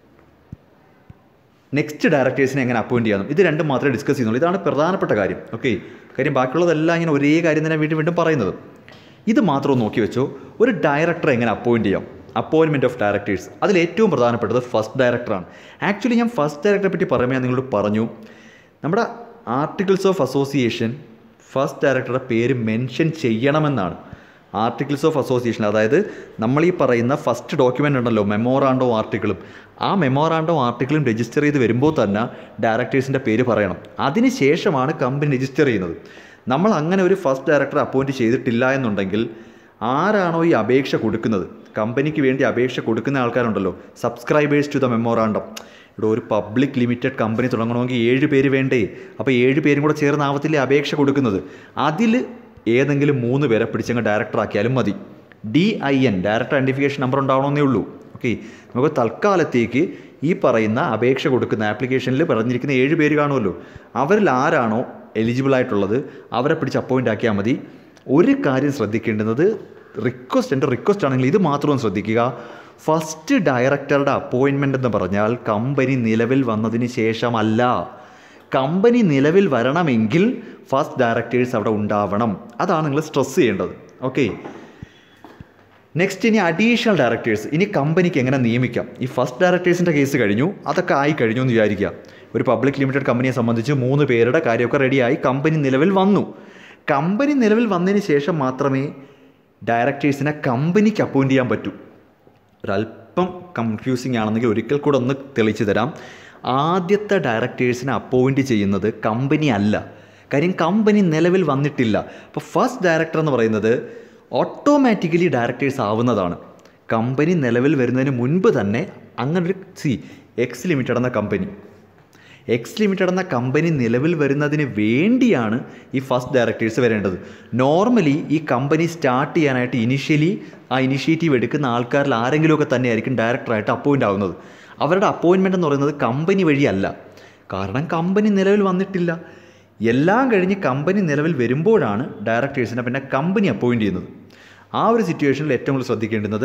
Speaker 1: നെക്സ്റ്റ് ഡയറക്ടേഴ്സിനെ എങ്ങനെ അപ്പോയിൻറ്റ് ചെയ്യാമെന്നും ഇത് രണ്ടും മാത്രമേ ഡിസ്കസ് ചെയ്യുന്നുള്ളൂ ഇതാണ് പ്രധാനപ്പെട്ട കാര്യം ഓക്കെ കാര്യം ബാക്കിയുള്ളതെല്ലാം ഇങ്ങനെ ഒരേ കാര്യം തന്നെ വീണ്ടും വീണ്ടും പറയുന്നത് ഇത് മാത്രം നോക്കി വെച്ചോ ഒരു ഡയറക്ടറെ എങ്ങനെ അപ്പോയിൻറ്റ് ചെയ്യാം അപ്പോയിൻമെൻറ്റ് ഓഫ് ഡയറക്ടേഴ്സ് അതിൽ ഏറ്റവും പ്രധാനപ്പെട്ടത് ഫസ്റ്റ് ഡയറക്ടറാണ് ആക്ച്വലി ഞാൻ ഫസ്റ്റ് ഡയറക്ടറെ പറ്റി പറയുമ്പോൾ ഞാൻ നിങ്ങളോട് പറഞ്ഞു നമ്മുടെ ആർട്ടിക്കിൾസ് ഓഫ് അസോസിയേഷൻ ഫസ്റ്റ് ഡയറക്ടറുടെ പേര് മെൻഷൻ ചെയ്യണമെന്നാണ് ആർട്ടിക്കിൾസ് ഓഫ് അസോസിയേഷൻ അതായത് നമ്മൾ ഈ പറയുന്ന ഫസ്റ്റ് ഡോക്യുമെൻ്റ് ഉണ്ടല്ലോ മെമ്മോറാണ്ടോ ആർട്ടിക്കിളും ആ മെമ്മോറാണ്ടോ ആർട്ടിക്കിളും രജിസ്റ്റർ ചെയ്ത് വരുമ്പോൾ തന്നെ ഡയറക്ടേഴ്സിൻ്റെ പേര് പറയണം അതിന് ശേഷമാണ് കമ്പനി രജിസ്റ്റർ ചെയ്യുന്നത് നമ്മൾ അങ്ങനെ ഒരു ഫസ്റ്റ് ഡയറക്ടർ അപ്പോയിൻറ്റ് ചെയ്തിട്ടില്ല എന്നുണ്ടെങ്കിൽ ആരാണോ ഈ അപേക്ഷ കൊടുക്കുന്നത് കമ്പനിക്ക് വേണ്ടി അപേക്ഷ കൊടുക്കുന്ന ആൾക്കാരുണ്ടല്ലോ സബ്സ്ക്രൈബേഴ്സ് ടു ദ മെമ്മോറാണ്ടം ഇവിടെ ഒരു പബ്ലിക് ലിമിറ്റഡ് കമ്പനി തുടങ്ങണമെങ്കിൽ ഏഴ് പേര് വേണ്ടേ അപ്പോൾ ഏഴ് പേരും കൂടെ ചേർന്നാവത്തില്ലേ അപേക്ഷ കൊടുക്കുന്നത് അതിൽ ഏതെങ്കിലും മൂന്ന് പേരെ പിടിച്ചങ്ങ് ഡയറക്ടർ ആക്കിയാലും മതി D I N director identification number ഉണ്ടാവണമെന്നേ ഉള്ളൂ ഓക്കെ നമുക്ക് തൽക്കാലത്തേക്ക് ഈ പറയുന്ന അപേക്ഷ കൊടുക്കുന്ന ആപ്ലിക്കേഷനിൽ പറഞ്ഞിരിക്കുന്ന ഏഴ് പേര് കാണുമല്ലോ അവരിൽ ആരാണോ എലിജിബിൾ ആയിട്ടുള്ളത് അവരെ പിടിച്ച് അപ്പോയിൻ്റ് ആക്കിയാൽ മതി ഒരു കാര്യം ശ്രദ്ധിക്കേണ്ടുന്നത് റിക്വസ്റ്റ് എൻ്റെ റിക്വസ്റ്റ് ആണെങ്കിൽ ഇത് മാത്രം ശ്രദ്ധിക്കുക ഫസ്റ്റ് ഡയറക്ടറുടെ അപ്പോയിൻമെൻ്റ് എന്ന് പറഞ്ഞാൽ കമ്പനി നിലവിൽ വന്നതിന് ശേഷമല്ല കമ്പനി നിലവിൽ വരണമെങ്കിൽ ഫസ്റ്റ് ഡയറക്ടേഴ്സ് അവിടെ ഉണ്ടാവണം അതാണ് നിങ്ങൾ സ്ട്രെസ് ചെയ്യേണ്ടത് ഓക്കെ നെക്സ്റ്റ് ഇനി അഡീഷണൽ ഡയറക്ടേഴ്സ് ഇനി കമ്പനിക്ക് എങ്ങനെ നിയമിക്കാം ഈ ഫസ്റ്റ് ഡയറക്ടേഴ്സിൻ്റെ കേസ് കഴിഞ്ഞു അതൊക്കെ ആയി കഴിഞ്ഞു എന്ന് വിചാരിക്കുക ഒരു പബ്ലിക് ലിമിറ്റഡ് കമ്പനിയെ സംബന്ധിച്ച് മൂന്ന് പേരുടെ കാര്യമൊക്കെ റെഡിയായി കമ്പനി നിലവിൽ വന്നു കമ്പനി നിലവിൽ വന്നതിന് ശേഷം മാത്രമേ ഡയറക്ടേഴ്സിനെ കമ്പനിക്ക് അപ്പോയിൻറ്റ് ചെയ്യാൻ പറ്റൂ ഒരല്പം കൺഫ്യൂസിങ് ആണെന്നെങ്കിൽ ഒരിക്കൽ കൂടെ ഒന്ന് തെളിച്ചു തരാം ആദ്യത്തെ ഡയറക്ടേഴ്സിനെ അപ്പോയിൻറ്റ് ചെയ്യുന്നത് കമ്പനി അല്ല കാര്യം കമ്പനി നിലവിൽ വന്നിട്ടില്ല അപ്പോൾ ഫസ്റ്റ് ഡയറക്ടർ എന്ന് പറയുന്നത് ഓട്ടോമാറ്റിക്കലി ഡയറക്ടേഴ്സ് ആവുന്നതാണ് കമ്പനി നിലവിൽ വരുന്നതിന് മുൻപ് തന്നെ അങ്ങനൊരു സി എക്സ് ലിമിറ്റഡ് എന്ന കമ്പനി എക്സ് ലിമിറ്റഡ് എന്ന കമ്പനി നിലവിൽ വരുന്നതിന് വേണ്ടിയാണ് ഈ ഫസ്റ്റ് ഡയറക്ടേഴ്സ് വരേണ്ടത് നോർമലി ഈ കമ്പനി സ്റ്റാർട്ട് ചെയ്യാനായിട്ട് ഇനിഷ്യലി ആ ഇനിഷ്യേറ്റീവ് എടുക്കുന്ന ആൾക്കാരിൽ ആരെങ്കിലുമൊക്കെ തന്നെയായിരിക്കും ഡയറക്ടറായിട്ട് അപ്പോയിൻ്റ് ആവുന്നത് അവരുടെ അപ്പോയിൻമെൻ്റ് എന്ന് പറയുന്നത് കമ്പനി വഴിയല്ല കാരണം കമ്പനി നിലവിൽ വന്നിട്ടില്ല എല്ലാം കഴിഞ്ഞ് കമ്പനി നിലവിൽ വരുമ്പോഴാണ് ഡയറക്ടേഴ്സിനെ പിന്നെ കമ്പനി അപ്പോയിൻ്റ് ചെയ്യുന്നത് ആ ഒരു സിറ്റുവേഷനിൽ ഏറ്റവും കൂടുതൽ ശ്രദ്ധിക്കേണ്ടുന്നത്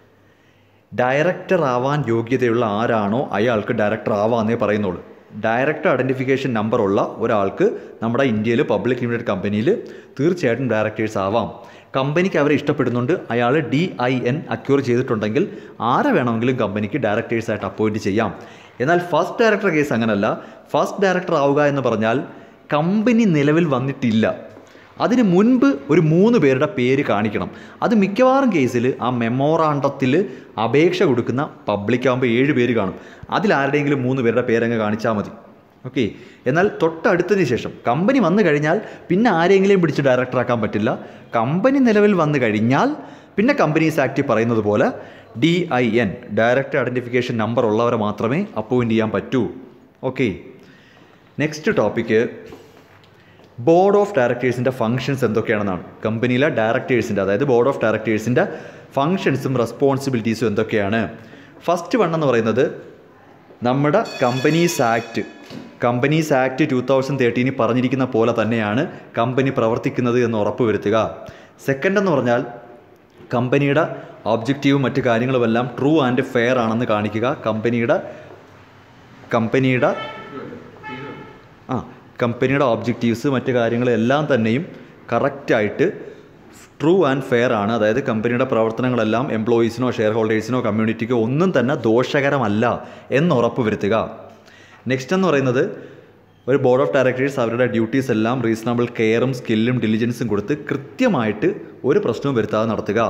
Speaker 1: ഡയറക്ടർ ആവാൻ യോഗ്യതയുള്ള ആരാണോ അയാൾക്ക് ഡയറക്ടർ ആവാന്നേ പറയുന്നുള്ളൂ ഡയറക്ടർ ഐഡൻറ്റിഫിക്കേഷൻ നമ്പർ ഉള്ള ഒരാൾക്ക് നമ്മുടെ ഇന്ത്യയിൽ പബ്ലിക് ലിമിറ്റഡ് കമ്പനിയിൽ തീർച്ചയായിട്ടും ഡയറക്ടേഴ്സ് ആവാം കമ്പനിക്ക് അവരെ ഇഷ്ടപ്പെടുന്നുണ്ട് അയാൾ ഡി ഐ എൻ അക്യൂർ ചെയ്തിട്ടുണ്ടെങ്കിൽ ആരെ വേണമെങ്കിലും കമ്പനിക്ക് ഡയറക്ടേഴ്സായിട്ട് അപ്പോയിൻറ്റ് ചെയ്യാം എന്നാൽ ഫസ്റ്റ് ഡയറക്ടർ കേസ് അങ്ങനല്ല ഫസ്റ്റ് ഡയറക്ടർ ആവുക എന്ന് പറഞ്ഞാൽ കമ്പനി നിലവിൽ വന്നിട്ടില്ല അതിന് മുൻപ് ഒരു മൂന്ന് പേരുടെ പേര് കാണിക്കണം അത് മിക്കവാറും കേസിൽ ആ മെമ്മോറാണ്ടത്തിൽ അപേക്ഷ കൊടുക്കുന്ന പബ്ലിക് ആകുമ്പോൾ ഏഴ് പേര് കാണും അതിലാരുടെയെങ്കിലും മൂന്ന് പേരുടെ പേരങ്ങ് കാണിച്ചാൽ മതി ഓക്കെ എന്നാൽ തൊട്ടടുത്തതിന് ശേഷം കമ്പനി വന്നു കഴിഞ്ഞാൽ പിന്നെ ആരെങ്കിലും പിടിച്ച് ഡയറക്ടറാക്കാൻ പറ്റില്ല കമ്പനി നിലവിൽ വന്നു കഴിഞ്ഞാൽ പിന്നെ കമ്പനീസ് ആക്ട് പറയുന്നത് പോലെ D I N director identification number ഉള്ളവരെ മാത്രമേ അപ്പോയിൻറ്റ് ചെയ്യാൻ പറ്റൂ okay next topic board of ഡയറക്ടേഴ്സിൻ്റെ ഫങ്ഷൻസ് എന്തൊക്കെയാണെന്നാണ് കമ്പനിയിലെ ഡയറക്ടേഴ്സിൻ്റെ അതായത് ബോർഡ് ഓഫ് ഡയറക്ടേഴ്സിൻ്റെ ഫങ്ഷൻസും റെസ്പോൺസിബിലിറ്റീസും എന്തൊക്കെയാണ് ഫസ്റ്റ് വൺ എന്ന് പറയുന്നത് നമ്മുടെ companies act companies act two thousand തേർട്ടീനിൽ പറഞ്ഞിരിക്കുന്ന പോലെ തന്നെയാണ് കമ്പനി പ്രവർത്തിക്കുന്നത് എന്ന് ഉറപ്പുവരുത്തുക സെക്കൻഡ് എന്ന് പറഞ്ഞാൽ കമ്പനിയുടെ ഒബ്ജക്റ്റീവും മറ്റു കാര്യങ്ങളുമെല്ലാം ട്രൂ ആൻഡ് ഫെയർ ആണെന്ന് കാണിക്കുക കമ്പനിയുടെ കമ്പനിയുടെ ആ കമ്പനിയുടെ ഒബ്ജക്റ്റീവ്സ് മറ്റു കാര്യങ്ങളെല്ലാം തന്നെയും കറക്റ്റായിട്ട് ട്രൂ ആൻഡ് ഫെയർ ആണ് അതായത് കമ്പനിയുടെ പ്രവർത്തനങ്ങളെല്ലാം എംപ്ലോയീസിനോ ഷെയർ ഹോൾഡേഴ്സിനോ കമ്മ്യൂണിറ്റിക്കോ ഒന്നും തന്നെ ദോഷകരമല്ല എന്ന് ഉറപ്പ് വരുത്തുക നെക്സ്റ്റ് എന്ന് പറയുന്നത് ഒരു ബോർഡ് ഓഫ് ഡയറക്ടേഴ്സ് അവരുടെ ഡ്യൂട്ടീസ് എല്ലാം റീസണബിൾ കെയറും സ്കില്ലും ഡിലിജൻസും കൊടുത്ത് കൃത്യമായിട്ട് ഒരു പ്രശ്നവും വരുത്താതെ നടത്തുക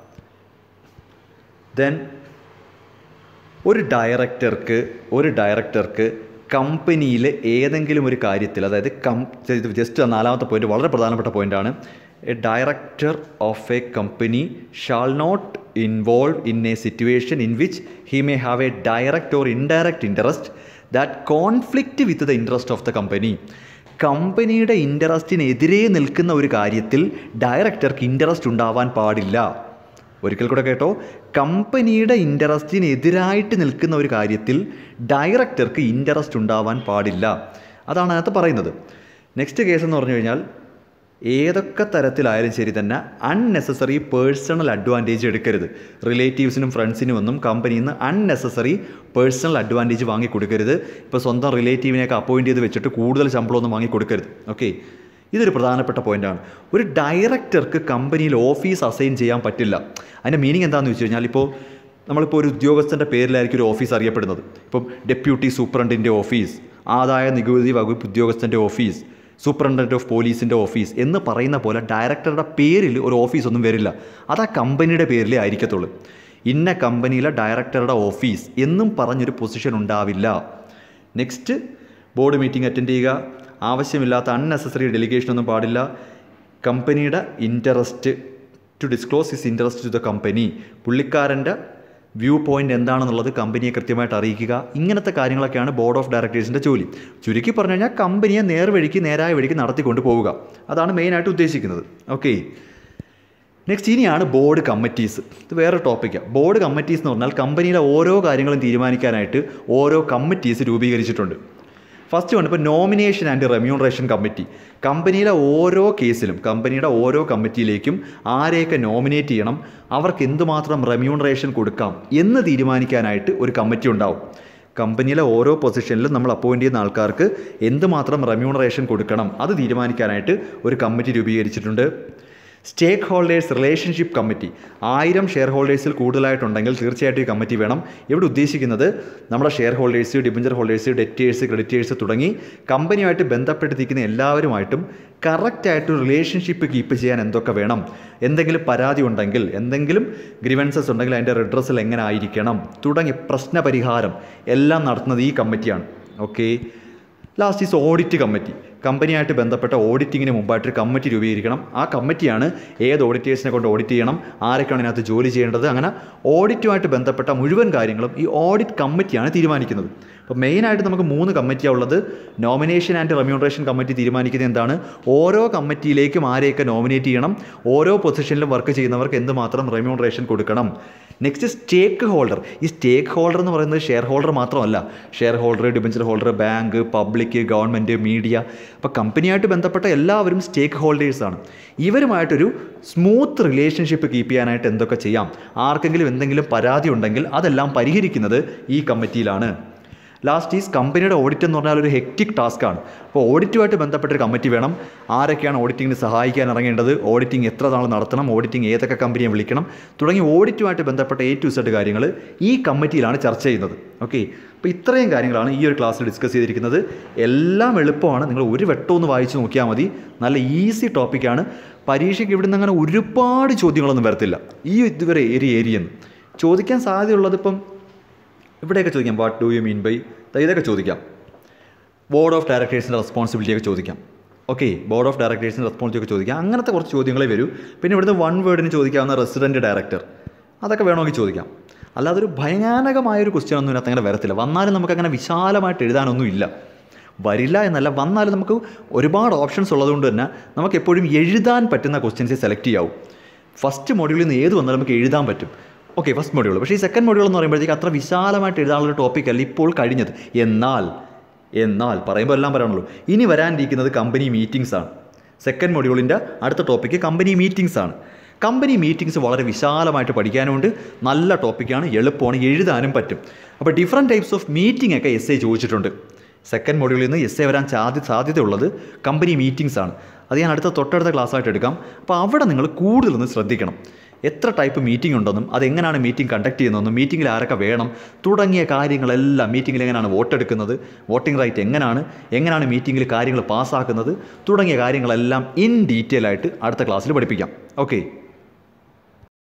Speaker 1: ദെൻ ഒരു ഡയറക്ടർക്ക് ഒരു ഡയറക്ടർക്ക് കമ്പനിയിലെ ഏതെങ്കിലും ഒരു കാര്യത്തിൽ അതായത് കം ഇത് ജസ്റ്റ് നാലാമത്തെ പോയിന്റ് വളരെ പ്രധാനപ്പെട്ട പോയിന്റാണ് a director of a company shall not involve in a situation in which he may have a direct or indirect interest that conflict with the interest of the company കമ്പനിയുടെ ഇൻട്രസ്റ്റിനെതിരെ നിൽക്കുന്ന ഒരു കാര്യത്തിൽ ഡയറക്ടർക്ക് ഇൻട്രസ്റ്റ് ഉണ്ടാവാൻ പാടില്ല ഒരിക്കൽ കൂടെ കേട്ടോ കമ്പനിയുടെ ഇൻട്രസ്റ്റിനെതിരായിട്ട് നിൽക്കുന്ന ഒരു കാര്യത്തിൽ ഡയറക്ടർക്ക് ഇൻട്രസ്റ്റ് ഉണ്ടാവാൻ പാടില്ല അതാണ് അതിനകത്ത് പറയുന്നത് നെക്സ്റ്റ് കേസ് എന്ന് പറഞ്ഞു കഴിഞ്ഞാൽ ഏതൊക്കെ തരത്തിലായാലും ശരി തന്നെ അൺനെസസറി പേഴ്സണൽ അഡ്വാൻറ്റേജ് എടുക്കരുത് റിലേറ്റീവ്സിനും ഫ്രണ്ട്സിനും ഒന്നും കമ്പനിയിൽ നിന്ന് അൺനെസസറി പേഴ്സണൽ അഡ്വാൻറ്റേജ് വാങ്ങി കൊടുക്കരുത് ഇപ്പോൾ സ്വന്തം റിലേറ്റീവിനെയൊക്കെ അപ്പോയിൻറ്റ് ചെയ്ത് വെച്ചിട്ട് കൂടുതൽ ശമ്പളമൊന്നും വാങ്ങി കൊടുക്കരുത് ഓക്കെ ഇതൊരു പ്രധാനപ്പെട്ട പോയിന്റാണ് ഒരു ഡയറക്ടർക്ക് കമ്പനിയിൽ ഓഫീസ് അസൈൻ ചെയ്യാൻ പറ്റില്ല അതിൻ്റെ മീനിങ് എന്താണെന്ന് വെച്ച് കഴിഞ്ഞാൽ ഇപ്പോൾ നമ്മളിപ്പോൾ ഒരു ഉദ്യോഗസ്ഥൻ്റെ പേരിലായിരിക്കും ഒരു ഓഫീസ് അറിയപ്പെടുന്നത് ഇപ്പം ഡെപ്യൂട്ടി സൂപ്രണ്ടിൻ്റെ ഓഫീസ് ആദായ നികുതി വകുപ്പ് ഉദ്യോഗസ്ഥൻ്റെ ഓഫീസ് സൂപ്രണ്ടൻറ്റ് ഓഫ് പോലീസിൻ്റെ ഓഫീസ് എന്ന് പറയുന്ന പോലെ ഡയറക്ടറുടെ പേരിൽ ഒരു ഓഫീസൊന്നും വരില്ല അത് ആ കമ്പനിയുടെ പേരിലേ ആയിരിക്കത്തുള്ളൂ ഇന്ന കമ്പനിയിലെ ഡയറക്ടറുടെ ഓഫീസ് എന്നും പറഞ്ഞൊരു പൊസിഷൻ ഉണ്ടാവില്ല നെക്സ്റ്റ് ബോർഡ് മീറ്റിംഗ് അറ്റൻഡ് ചെയ്യുക ആവശ്യമില്ലാത്ത അൺനെസസറി ഡെലിഗേഷൻ ഒന്നും പാടില്ല കമ്പനിയുടെ interest to disclose his interest to the company പുള്ളിക്കാരൻ്റെ വ്യൂ പോയിൻ്റ് എന്താണെന്നുള്ളത് കമ്പനിയെ കൃത്യമായിട്ട് അറിയിക്കുക ഇങ്ങനത്തെ കാര്യങ്ങളൊക്കെയാണ് ബോർഡ് ഓഫ് ഡയറക്ടേഴ്സിൻ്റെ ജോലി ചുരുക്കി പറഞ്ഞു കഴിഞ്ഞാൽ കമ്പനിയെ നേർവഴിക്ക് നേരായ വഴിക്ക് നടത്തിക്കൊണ്ട് പോവുക അതാണ് മെയിനായിട്ട് ഉദ്ദേശിക്കുന്നത് ഓക്കെ നെക്സ്റ്റ് ഇനിയാണ് ബോർഡ് കമ്മിറ്റീസ് ഇത് വേറെ ടോപ്പിക്കാണ് ബോർഡ് കമ്മിറ്റീസ് എന്ന് പറഞ്ഞാൽ കമ്പനിയിലെ ഓരോ കാര്യങ്ങളും തീരുമാനിക്കാനായിട്ട് ഓരോ കമ്മിറ്റീസ് രൂപീകരിച്ചിട്ടുണ്ട് ഫസ്റ്റ് വൺ ഇപ്പോൾ നോമിനേഷൻ ആൻഡ് റെമ്യൂണറേഷൻ കമ്മിറ്റി കമ്പനിയിലെ ഓരോ കേസിലും കമ്പനിയുടെ ഓരോ കമ്മിറ്റിയിലേക്കും ആരെയൊക്കെ നോമിനേറ്റ് ചെയ്യണം അവർക്ക് എന്തുമാത്രം റെമ്യൂണറേഷൻ കൊടുക്കാം എന്ന് തീരുമാനിക്കാനായിട്ട് ഒരു കമ്മിറ്റി ഉണ്ടാവും കമ്പനിയിലെ ഓരോ പൊസിഷനിലും നമ്മൾ അപ്പോയിൻ്റ് ചെയ്യുന്ന ആൾക്കാർക്ക് എന്തുമാത്രം റെമ്യൂണറേഷൻ കൊടുക്കണം അത് തീരുമാനിക്കാനായിട്ട് ഒരു കമ്മിറ്റി രൂപീകരിച്ചിട്ടുണ്ട് സ്റ്റേക്ക് ഹോൾഡേഴ്സ് റിലേഷൻഷിപ്പ് കമ്മിറ്റി ആയിരം ഷെയർ ഹോൾഡേഴ്സിൽ കൂടുതലായിട്ടുണ്ടെങ്കിൽ തീർച്ചയായിട്ടും ഈ കമ്മിറ്റി വേണം ഇവിടെ ഉദ്ദേശിക്കുന്നത് നമ്മുടെ share holders debenture holders debtors creditors തുടങ്ങി കമ്പനിയുമായിട്ട് ബന്ധപ്പെട്ടിരിക്കുന്ന എല്ലാവരുമായിട്ടും കറക്റ്റായിട്ട് റിലേഷൻഷിപ്പ് കീപ്പ് ചെയ്യാൻ എന്തൊക്കെ വേണം എന്തെങ്കിലും പരാതി ഉണ്ടെങ്കിൽ എന്തെങ്കിലും ഗ്രിവൻസസ് ഉണ്ടെങ്കിൽ അതിൻ്റെ റിഡ്രസ്സിൽ എങ്ങനെ ആയിരിക്കണം തുടങ്ങി പ്രശ്നപരിഹാരം എല്ലാം നടത്തുന്നത് ഈ കമ്മിറ്റിയാണ് okay last is audit committee കമ്പനിയായിട്ട് ബന്ധപ്പെട്ട ഓഡിറ്റിങ്ങിന് മുമ്പായിട്ടൊരു കമ്മിറ്റി രൂപീകരിക്കണം ആ കമ്മിറ്റിയാണ് ഏത് ഓഡിറ്റേഴ്സിനെ കൊണ്ട് ഓഡിറ്റ് ചെയ്യണം ആരൊക്കെയാണ് ഇതിനകത്ത് ജോലി ചെയ്യേണ്ടത് അങ്ങനെ ഓഡിറ്റുമായിട്ട് ബന്ധപ്പെട്ട മുഴുവൻ കാര്യങ്ങളും ഈ ഓഡിറ്റ് കമ്മിറ്റിയാണ് തീരുമാനിക്കുന്നത് അപ്പോൾ മെയിനായിട്ട് നമുക്ക് മൂന്ന് കമ്മിറ്റിയാണ് ഉള്ളത് നോമിനേഷൻ ആൻഡ് റെമ്യൂണറേഷൻ കമ്മിറ്റി തീരുമാനിക്കുന്നത് എന്താണ് ഓരോ കമ്മിറ്റിയിലേക്കും ആരെയൊക്കെ നോമിനേറ്റ് ചെയ്യണം ഓരോ പൊസിഷനിലും വർക്ക് ചെയ്യുന്നവർക്ക് എന്തുമാത്രം റെമ്യൂണറേഷൻ കൊടുക്കണം നെക്സ്റ്റ് സ്റ്റേക്ക് ഹോൾഡർ ഈ സ്റ്റേക്ക് ഹോൾഡർ എന്ന് പറയുന്നത് ഷെയർ ഹോൾഡർ മാത്രമല്ല share holder debenture holder bank public government media അപ്പോൾ കമ്പനിയായിട്ട് ബന്ധപ്പെട്ട എല്ലാവരും സ്റ്റേക്ക് ഹോൾഡേഴ്സാണ് ഇവരുമായിട്ടൊരു സ്മൂത്ത് റിലേഷൻഷിപ്പ് കീപ്പ് ചെയ്യാനായിട്ട് എന്തൊക്കെ ചെയ്യാം ആർക്കെങ്കിലും എന്തെങ്കിലും പരാതി ഉണ്ടെങ്കിൽ അതെല്ലാം പരിഹരിക്കുന്നത് ഈ കമ്മിറ്റിയിലാണ് ലാസ്റ്റ് ഈസ് കമ്പനിയുടെ ഓഡിറ്റ് എന്ന് പറഞ്ഞാൽ ഒരു ഹെക്റ്റിക് ടാസ്ക്കാണ് അപ്പോൾ ഓഡിറ്റുമായിട്ട് ബന്ധപ്പെട്ടൊരു കമ്മിറ്റി വേണം ആരൊക്കെയാണ് ഓഡിറ്റിങ്ങിന് സഹായിക്കാൻ ഇറങ്ങേണ്ടത് ഓഡിറ്റിംഗ് എത്ര നാൾ നടത്തണം ഓഡിറ്റിംഗ് ഏതൊക്കെ കമ്പനിയെ വിളിക്കണം തുടങ്ങി ഓഡിറ്റുമായിട്ട് ബന്ധപ്പെട്ട എ ടു സെഡ് കാര്യങ്ങൾ ഈ കമ്മിറ്റിയിലാണ് ചർച്ച ചെയ്യുന്നത് ഓക്കെ അപ്പോൾ ഇത്രയും കാര്യങ്ങളാണ് ഈ ഒരു ക്ലാസ്സിൽ ഡിസ്കസ് ചെയ്തിരിക്കുന്നത് എല്ലാം എളുപ്പമാണ് നിങ്ങൾ ഒരു വട്ടം ഒന്ന് വായിച്ച് നോക്കിയാൽ മതി നല്ല ഈസി ടോപ്പിക്കാണ് പരീക്ഷയ്ക്ക് ഇവിടുന്ന് അങ്ങനെ ഒരുപാട് ചോദ്യങ്ങളൊന്നും വരത്തില്ല ഈ ഇതുവരെ ഏരിയ ഏരിയ ചോദിക്കാൻ സാധ്യതയുള്ളത് ഇപ്പം ഇവിടെയൊക്കെ ചോദിക്കാം what do you mean by ഇതൊക്കെ ചോദിക്കാം ബോർഡ് ഓഫ് ഡയറക്ടേഴ്സിൻ്റെ റെസ്പോൺസിബിലിറ്റി ഒക്കെ ചോദിക്കാം ഓക്കെ ബോർഡ് ഓഫ് ഡയറക്ടേഴ്സിൻ്റെ റെസ്പോൺസിബിലിറ്റി ഒക്കെ ചോദിക്കാം അങ്ങനത്തെ കുറച്ച് ചോദ്യങ്ങളെ വരൂ പിന്നെ ഇവിടുന്ന് വൺ വേർഡിന് ചോദിക്കാവുന്ന റെസിഡൻറ്റ് ഡയറക്ടർ അതൊക്കെ വേണമെങ്കിൽ ചോദിക്കാം അല്ലാതെ ഒരു ഭയാനകമായൊരു ക്വസ്റ്റ്യൻ ഒന്നും ഇതിനകത്ത് അങ്ങനെ വരത്തില്ല വന്നാലും നമുക്ക് അങ്ങനെ വിശാലമായിട്ട് എഴുതാനൊന്നും ഇല്ല വരില്ല എന്നല്ല വന്നാലും നമുക്ക് ഒരുപാട് ഓപ്ഷൻസ് ഉള്ളതുകൊണ്ട് തന്നെ നമുക്ക് എപ്പോഴും എഴുതാൻ പറ്റുന്ന ക്വസ്റ്റ്യൻസേ സെലക്ട് ചെയ്യാവൂ ഫസ്റ്റ് മോഡ്യൂളിൽ നിന്ന് ഏത് വന്നാലും നമുക്ക് എഴുതാൻ പറ്റും ഓക്കെ ഫസ്റ്റ് മോഡ്യൂൾ പക്ഷേ ഈ സെക്കൻഡ് മോഡ്യൂൾ എന്ന് പറയുമ്പോഴത്തേക്ക് അത്ര വിശാലമായിട്ട് എഴുതാനുള്ള ടോപ്പിക് അല്ല ഇപ്പോൾ കഴിഞ്ഞത് എന്നാൽ എന്നാൽ പറയുമ്പോൾ എല്ലാം പറയണല്ലോ ഇനി വരാനിരിക്കുന്നത് കമ്പനി മീറ്റിംഗ്സ് ആണ് സെക്കൻഡ് മൊഡ്യൂളിൻ്റെ അടുത്ത ടോപ്പിക്ക് കമ്പനി മീറ്റിംഗ്സ് ആണ് കമ്പനി മീറ്റിംഗ്സ് വളരെ വിശാലമായിട്ട് പഠിക്കാനുണ്ട് നല്ല ടോപ്പിക്കാണ് എളുപ്പമാണ് എഴുതാനും പറ്റും അപ്പോൾ ഡിഫറെൻറ്റ് ടൈപ്സ് ഓഫ് മീറ്റിംഗ് ഒക്കെ എസ് എ ചോദിച്ചിട്ടുണ്ട് സെക്കൻഡ് മൊഡ്യൂളിൽ നിന്ന് എസ് എ വരാൻ സാധ്യ സാധ്യതയുള്ളത് കമ്പനി മീറ്റിംഗ്സ് ആണ് അത് ഞാൻ അടുത്ത തൊട്ടടുത്ത ക്ലാസ്സായിട്ട് എടുക്കാം അപ്പോൾ അവിടെ നിങ്ങൾ കൂടുതലൊന്ന് ശ്രദ്ധിക്കണം എത്ര ടൈപ്പ് മീറ്റിംഗ് ഉണ്ടെന്നും അതെങ്ങനെയാണ് മീറ്റിംഗ് കണ്ടക്ട് ചെയ്യുന്നതെന്നും മീറ്റിങ്ങിൽ ആരൊക്കെ വേണം തുടങ്ങിയ കാര്യങ്ങളെല്ലാം മീറ്റിങ്ങിൽ എങ്ങനെയാണ് വോട്ടെടുക്കുന്നത് വോട്ടിംഗ് റൈറ്റ് എങ്ങനെയാണ് എങ്ങനെയാണ് മീറ്റിങ്ങിൽ കാര്യങ്ങൾ പാസ്സാക്കുന്നത് തുടങ്ങിയ കാര്യങ്ങളെല്ലാം ഇൻ ഡീറ്റെയിൽ ആയിട്ട് അടുത്ത ക്ലാസ്സിൽ പഠിപ്പിക്കാം ഓക്കെ